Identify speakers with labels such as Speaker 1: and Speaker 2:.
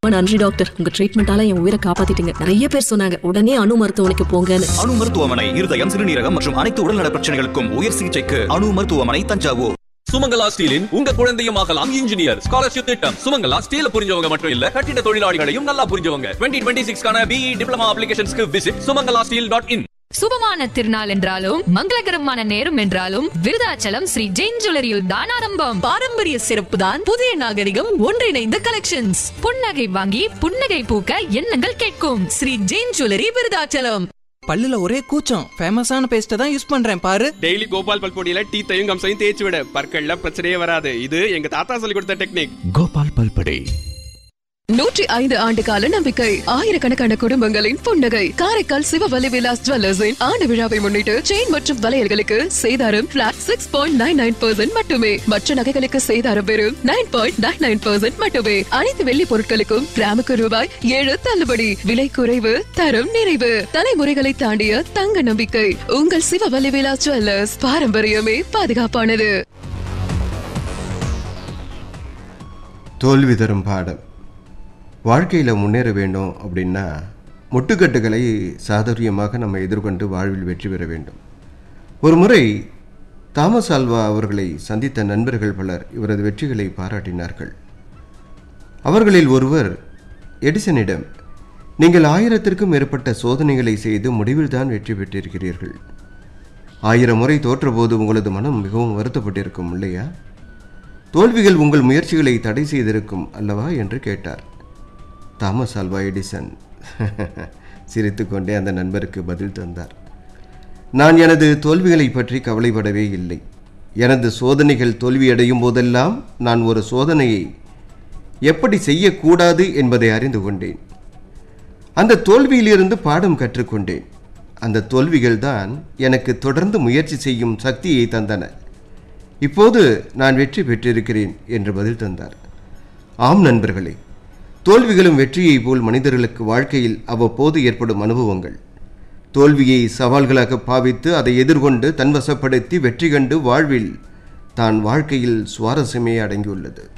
Speaker 1: ரொம்ப நன்றி டாக்டர் உங்க ட்ரீட்மெண்டால என் உயிரை காப்பாத்திட்டீங்க நிறைய பேர் சொன்னாங்க உடனே அணு மருத்துவமனைக்கு போங்கன்னு
Speaker 2: அணு மருத்துவமனை இருதயம் சிறுநீரகம் மற்றும் அனைத்து உடல்நல பிரச்சனைகளுக்கும் உயர் சிகிச்சைக்கு அணு மருத்துவமனை தஞ்சாவூர்
Speaker 3: சுமங்கலா ஸ்டீலின் உங்க குழந்தையும் ஆகலாம் இன்ஜினியர் ஸ்காலர்ஷிப் திட்டம் சுமங்கலா ஸ்டீல புரிஞ்சவங்க மட்டும் இல்ல கட்டிட தொழிலாளிகளையும் நல்லா புரிஞ்சவங்க டுவெண்ட்டி டுவெண்ட்டி சிக்ஸ்க்கான பிஇ டிப்ளமா அப்ளிகேஷன்ஸ்க்கு visit Sumangala steel dot in
Speaker 4: சுபமான திருநாள் என்றாலும் மங்களகரமான நேரம் என்றாலும் விருதாச்சலம் ஸ்ரீ ஜெயின் ஜுவல்லரியில் தான் ஆரம்பம்
Speaker 1: பாரம்பரிய சிறப்பு தான் புதிய நாகரிகம் ஒன்றிணைந்த கலெக்ஷன்ஸ்
Speaker 4: புன்னகை வாங்கி புன்னகை பூக்க எண்ணங்கள் கேட்கும்
Speaker 1: ஸ்ரீ ஜெயின் ஜுவல்லரி விருதாச்சலம்
Speaker 5: பல்லுல ஒரே கூச்சம் ஃபேமஸான பேஸ்ட்டை தான் யூஸ் பண்றேன் பாரு
Speaker 6: டெய்லி கோபால் பல்பொடியில டீத்தையும் கம்சையும் தேய்ச்சி விட பற்கள்ல பிரச்சனையே வராது இது எங்க தாத்தா சொல்லி கொடுத்த டெக்னிக்
Speaker 7: கோபால் பல்படே
Speaker 1: நூற்றி ஐந்து ஆண்டு கால நம்பிக்கை ஆயிரக்கணக்கான குடும்பங்களின் புன்னகை காரைக்கால் சிவவலி விலாஸ் ஜுவல்லர்ஸின் ஆண்டு விழாவை முன்னிட்டு செயின் மற்றும் வளையல்களுக்கு சேதாரம் flat six point nine nine percent மட்டுமே மற்ற நகைகளுக்கு சேதாரம் வெறும் nine point nine nine percent மட்டுமே அனைத்து வெள்ளி பொருட்களுக்கும் கிராமுக்கு ரூபாய் ஏழு தள்ளுபடி விலை குறைவு தரம் நிறைவு தலைமுறைகளை தாண்டிய தங்க நம்பிக்கை உங்கள் சிவவலி விலாஸ் ஜுவல்லர்ஸ் பாரம்பரியமே பாதுகாப்பானது
Speaker 8: தோல்வி தரும் பாடம் வாழ்க்கையில் முன்னேற வேண்டும் அப்படின்னா முட்டுக்கட்டுகளை சாதுரியமாக நம்ம எதிர்கொண்டு வாழ்வில் வெற்றி பெற வேண்டும் ஒரு முறை தாமஸ் ஆல்வா அவர்களை சந்தித்த நண்பர்கள் பலர் இவரது வெற்றிகளை பாராட்டினார்கள் அவர்களில் ஒருவர் எடிசனிடம் நீங்கள் ஆயிரத்திற்கும் மேற்பட்ட சோதனைகளை செய்து முடிவில்தான் வெற்றி பெற்றிருக்கிறீர்கள் ஆயிரம் முறை தோற்றபோது உங்களது மனம் மிகவும் வருத்தப்பட்டிருக்கும் இல்லையா தோல்விகள் உங்கள் முயற்சிகளை தடை செய்திருக்கும் அல்லவா என்று கேட்டார் தாமஸ் ஆல்வா எடிசன் சிரித்துக்கொண்டே அந்த நண்பருக்கு பதில் தந்தார் நான் எனது தோல்விகளை பற்றி கவலைப்படவே இல்லை எனது சோதனைகள் தோல்வியடையும் போதெல்லாம் நான் ஒரு சோதனையை எப்படி செய்யக்கூடாது என்பதை அறிந்து கொண்டேன் அந்த தோல்வியிலிருந்து பாடம் கற்றுக்கொண்டேன் அந்த தோல்விகள் தான் எனக்கு தொடர்ந்து முயற்சி செய்யும் சக்தியை தந்தன இப்போது நான் வெற்றி பெற்றிருக்கிறேன் என்று பதில் தந்தார் ஆம் நண்பர்களே தோல்விகளும் வெற்றியைப் போல் மனிதர்களுக்கு வாழ்க்கையில் அவ்வப்போது ஏற்படும் அனுபவங்கள் தோல்வியை சவால்களாக பாவித்து அதை எதிர்கொண்டு தன்வசப்படுத்தி வெற்றி கண்டு வாழ்வில் தான் வாழ்க்கையில் சுவாரஸ்யமே அடங்கியுள்ளது